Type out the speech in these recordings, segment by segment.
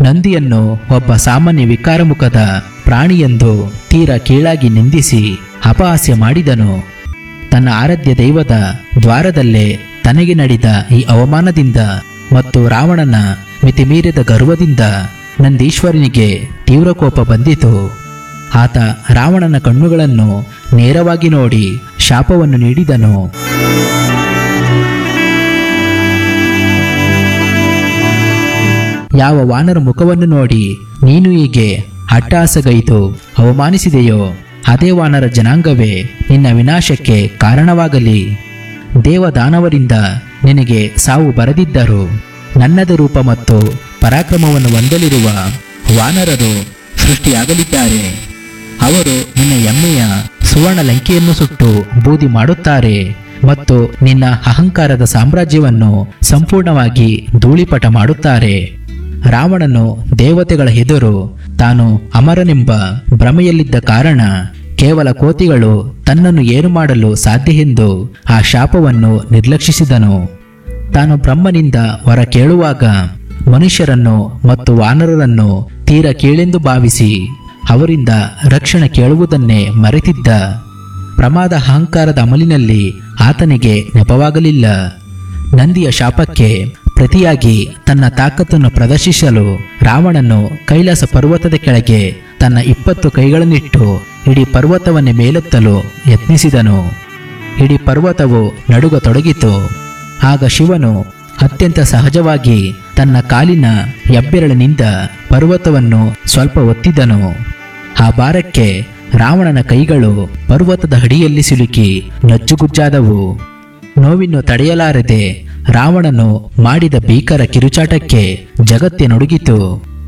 ನಂದಿಯನ್ನು ಒಬ್ಬ ಸಾಮಾನ್ಯ ವಿಕಾರಮುಖದ ಪ್ರಾಣಿಯೆಂದು ತೀರ ಕೀಳಾಗಿ ನಿಂದಿಸಿ ಅಪಹಾಸ್ಯ ಮಾಡಿದನು ತನ್ನ ಆರಾಧ್ಯ ದೈವದ ದ್ವಾರದಲ್ಲೇ ತನಗೆ ನಡೆದ ಈ ಅವಮಾನದಿಂದ ಮತ್ತು ರಾವಣನ ಮಿತಿಮೀರಿದ ಗರ್ವದಿಂದ ನಂದೀಶ್ವರನಿಗೆ ತೀವ್ರ ಕೋಪ ಬಂದಿತು ಆತ ರಾವಣನ ಕಣ್ಣುಗಳನ್ನು ನೇರವಾಗಿ ನೋಡಿ ಶಾಪವನ್ನು ನೀಡಿದನು ಯಾವ ವಾನರ ಮುಖವನ್ನು ನೋಡಿ ನೀನು ಹೀಗೆ ಅಟ್ಟಹಾಸಗೈದು ಅವಮಾನಿಸಿದೆಯೋ ಅದೇ ವಾನರ ಜನಾಂಗವೇ ನಿನ್ನ ವಿನಾಶಕ್ಕೆ ಕಾರಣವಾಗಲಿ ದೇವದಾನವರಿಂದ ನಿನಗೆ ಸಾವು ಬರದಿದ್ದರು ನನ್ನದ ರೂಪ ಮತ್ತು ಪರಾಕ್ರಮವನ್ನು ಹೊಂದಲಿರುವ ವಾನರರು ಸೃಷ್ಟಿಯಾಗಲಿದ್ದಾರೆ ಅವರು ನಿನ್ನ ಎಮ್ಮೆಯ ಸುವರ್ಣ ಲಂಕೆಯನ್ನು ಸುಟ್ಟು ಬೂದಿ ಮಾಡುತ್ತಾರೆ ಮತ್ತು ನಿನ್ನ ಅಹಂಕಾರದ ಸಾಮ್ರಾಜ್ಯವನ್ನು ಸಂಪೂರ್ಣವಾಗಿ ಧೂಳಿಪಟ ಮಾಡುತ್ತಾರೆ ರಾವಣನು ದೇವತೆಗಳ ಎದುರು ತಾನು ಅಮರನೆಂಬ ಭ್ರಮೆಯಲ್ಲಿದ್ದ ಕಾರಣ ಕೇವಲ ಕೋತಿಗಳು ತನ್ನನ್ನು ಏನು ಮಾಡಲು ಸಾಧ್ಯ ಎಂದು ಆ ಶಾಪವನ್ನು ನಿರ್ಲಕ್ಷಿಸಿದನು ತಾನು ಬ್ರಹ್ಮನಿಂದ ಹೊರ ಕೇಳುವಾಗ ಮನುಷ್ಯರನ್ನು ಮತ್ತು ವಾನರರನ್ನು ತೀರ ಕೀಳೆಂದು ಭಾವಿಸಿ ಅವರಿಂದ ರಕ್ಷಣೆ ಕೇಳುವುದನ್ನೇ ಮರೆತಿದ್ದ ಪ್ರಮಾದ ಅಹಂಕಾರದ ಅಮಲಿನಲ್ಲಿ ಆತನಿಗೆ ನೆಪವಾಗಲಿಲ್ಲ ನಂದಿಯ ಶಾಪಕ್ಕೆ ಪ್ರತಿಯಾಗಿ ತನ್ನ ತಾಕತ್ತನ್ನು ಪ್ರದರ್ಶಿಸಲು ರಾವಣನು ಕೈಲಾಸ ಪರ್ವತದ ಕೆಳಗೆ ತನ್ನ ಇಪ್ಪತ್ತು ಕೈಗಳನ್ನಿಟ್ಟು ಇಡೀ ಪರ್ವತವನ್ನೇ ಮೇಲೆತ್ತಲು ಯತ್ನಿಸಿದನು ಇಡೀ ಪರ್ವತವು ನಡುಗತೊಡಗಿತು ಆಗ ಶಿವನು ಅತ್ಯಂತ ಸಹಜವಾಗಿ ತನ್ನ ಕಾಲಿನ ಹೆಬ್ಬೆರಳಿನಿಂದ ಪರ್ವತವನ್ನು ಸ್ವಲ್ಪ ಒತ್ತಿದನು ಆ ಭಾರಕ್ಕೆ ರಾವಣನ ಕೈಗಳು ಪರ್ವತದ ಅಡಿಯಲ್ಲಿ ಸಿಲುಕಿ ನಜ್ಜುಗುಜ್ಜಾದವು ನೋವಿನ್ನು ತಡೆಯಲಾರದೆ ರಾವಣನು ಮಾಡಿದ ಭೀಕರ ಕಿರುಚಾಟಕ್ಕೆ ಜಗತ್ತೇ ನಡುಗಿತು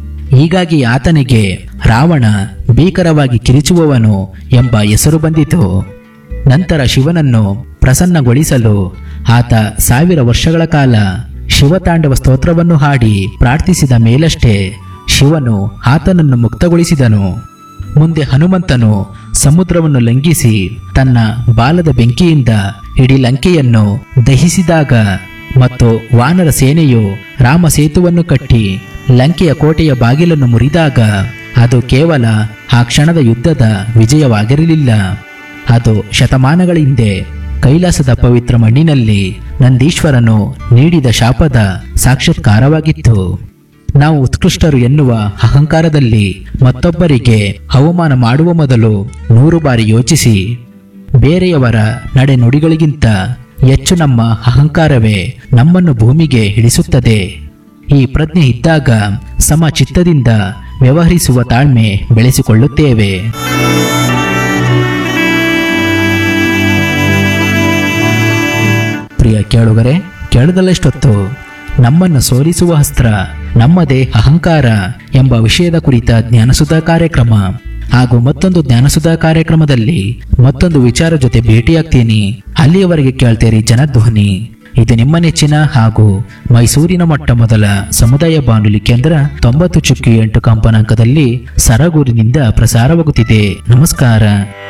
ಹೀಗಾಗಿ ಆತನಿಗೆ ರಾವಣ ಭೀಕರವಾಗಿ ಕಿರಿಚುವವನು ಎಂಬ ಹೆಸರು ಬಂದಿತು ನಂತರ ಶಿವನನ್ನು ಪ್ರಸನ್ನಗೊಳಿಸಲು ಆತ ಸಾವಿರ ವರ್ಷಗಳ ಕಾಲ ಶಿವತಾಂಡವ ಸ್ತೋತ್ರವನ್ನು ಹಾಡಿ ಪ್ರಾರ್ಥಿಸಿದ ಮೇಲಷ್ಟೇ ಶಿವನು ಆತನನ್ನು ಮುಕ್ತಗೊಳಿಸಿದನು ಮುಂದೆ ಹನುಮಂತನು ಸಮುದ್ರವನ್ನು ಲಂಘಿಸಿ ತನ್ನ ಬಾಲದ ಬೆಂಕಿಯಿಂದ ಇಡೀ ಲಂಕೆಯನ್ನು ದಹಿಸಿದಾಗ ಮತ್ತು ವಾನರ ಸೇನೆಯು ರಾಮ ಸೇತುವನ್ನು ಕಟ್ಟಿ ಲಂಕೆಯ ಕೋಟೆಯ ಬಾಗಿಲನ್ನು ಮುರಿದಾಗ ಅದು ಕೇವಲ ಆ ಕ್ಷಣದ ಯುದ್ಧದ ವಿಜಯವಾಗಿರಲಿಲ್ಲ ಅದು ಶತಮಾನಗಳ ಹಿಂದೆ ಕೈಲಾಸದ ಪವಿತ್ರ ಮಣ್ಣಿನಲ್ಲಿ ನಂದೀಶ್ವರನು ನೀಡಿದ ಶಾಪದ ಸಾಕ್ಷಾತ್ಕಾರವಾಗಿತ್ತು ನಾವು ಉತ್ಕೃಷ್ಟರು ಎನ್ನುವ ಅಹಂಕಾರದಲ್ಲಿ ಮತ್ತೊಬ್ಬರಿಗೆ ಅವಮಾನ ಮಾಡುವ ಮೊದಲು ನೂರು ಬಾರಿ ಯೋಚಿಸಿ ಬೇರೆಯವರ ನಡೆನುಡಿಗಳಿಗಿಂತ ಹೆಚ್ಚು ನಮ್ಮ ಅಹಂಕಾರವೇ ನಮ್ಮನ್ನು ಭೂಮಿಗೆ ಇಳಿಸುತ್ತದೆ ಈ ಪ್ರಜ್ಞೆ ಇದ್ದಾಗ ಸಮಚಿತ್ತದಿಂದ ವ್ಯವಹರಿಸುವ ತಾಳ್ಮೆ ಬೆಳೆಸಿಕೊಳ್ಳುತ್ತೇವೆ ಪ್ರಿಯ ಕೇಳುಗರೆ ಕೇಳದಲ್ಲಷ್ಟೊತ್ತು ನಮ್ಮನ್ನು ಸೋಲಿಸುವ ಅಸ್ತ್ರ ನಮ್ಮದೇ ಅಹಂಕಾರ ಎಂಬ ವಿಷಯದ ಕುರಿತ ಜ್ಞಾನಸುಧಾ ಕಾರ್ಯಕ್ರಮ ಹಾಗೂ ಮತ್ತೊಂದು ಜ್ಞಾನಸುಧಾ ಕಾರ್ಯಕ್ರಮದಲ್ಲಿ ಮತ್ತೊಂದು ವಿಚಾರ ಜೊತೆ ಭೇಟಿಯಾಗ್ತೀನಿ ಅಲ್ಲಿಯವರೆಗೆ ಕೇಳ್ತೀರಿ ಜನಧ್ವನಿ ಇದು ನಿಮ್ಮ ನೆಚ್ಚಿನ ಹಾಗೂ ಮೈಸೂರಿನ ಮೊಟ್ಟ ಮೊದಲ ಸಮುದಾಯ ಬಾನುಲಿ ಕೇಂದ್ರ ತೊಂಬತ್ತು ಚುಕ್ಕಿ ಎಂಟು ಕಂಪನಾಂಕದಲ್ಲಿ ಸರಗೂರಿನಿಂದ ಪ್ರಸಾರವಾಗುತ್ತಿದೆ ನಮಸ್ಕಾರ